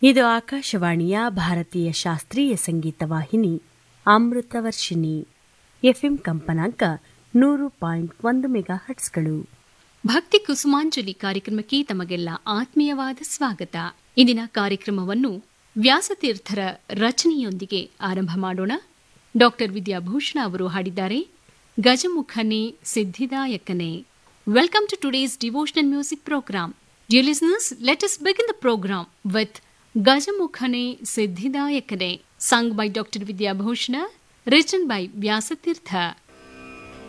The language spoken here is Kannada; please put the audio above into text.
ಇದು ಆಕಾಶವಾಣಿಯ ಭಾರತೀಯ ಶಾಸ್ತ್ರೀಯ ಸಂಗೀತ ವಾಹಿನಿ ಅಮೃತವರ್ಷಿಣಿ ಎಫ್ಎಂ ಕಂಪನಾಂಕ ನೂರು ಪಾಯಿಂಟ್ ಒಂದು ಮೆಗಾ ಹಟ್ಸ್ಗಳು ಭಕ್ತಿ ಕುಸುಮಾಂಜಲಿ ಕಾರ್ಯಕ್ರಮಕ್ಕೆ ತಮಗೆಲ್ಲ ಆತ್ಮೀಯವಾದ ಸ್ವಾಗತ ಇಂದಿನ ಕಾರ್ಯಕ್ರಮವನ್ನು ವ್ಯಾಸತೀರ್ಥರ ರಚನೆಯೊಂದಿಗೆ ಆರಂಭ ಮಾಡೋಣ ಡಾಕ್ಟರ್ ವಿದ್ಯಾಭೂಷಣ ಅವರು ಹಾಡಿದ್ದಾರೆ ಗಜಮುಖನೆ ಸಿದ್ಧಿದಾಯಕನೆ welcome to today's devotional music programme dear listeners let us begin the program with ಗಜಮುಖನೆ ಸಿದ್ಧಿದಾಯಕನೆ sung by Dr. Vidyabhushana, written by Vyasatirtha.